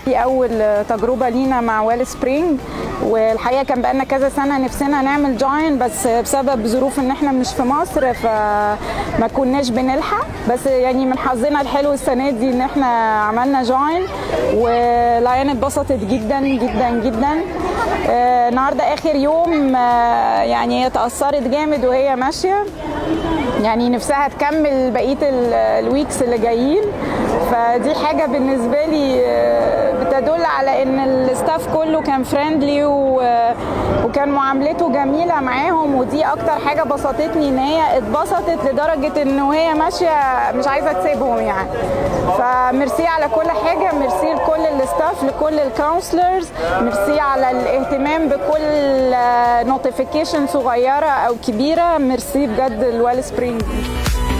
دي اول تجربه لينا مع ويل سبرينج والحقيقه كان بقالنا كذا سنه نفسنا نعمل جوين بس بسبب ظروف ان احنا مش في مصر فما كناش بنلحق بس يعني من حظنا الحلو السنه دي ان احنا عملنا جوين ولايان اتبسطت جدا جدا جدا آه، النهارده اخر يوم آه، يعني هي اتاثرت جامد وهي ماشيه يعني نفسها تكمل بقيه ال- الويكس اللي جايين فدي حاجه بالنسبه لي آه، بتدل على ان الستاف كله كان فريندلي وكان معاملته جميله معاهم ودي اكتر حاجه بسطتني ان هي اتبسطت لدرجه ان وهي ماشيه مش عايزه تسيبهم يعني فميرسي على كل حاجه ميرسي لكل الستاف لكل الكونسلرز ميرسي على الاهتمام بكل نوتيفيكيشن صغيره او كبيره ميرسي بجد الويل سبرينج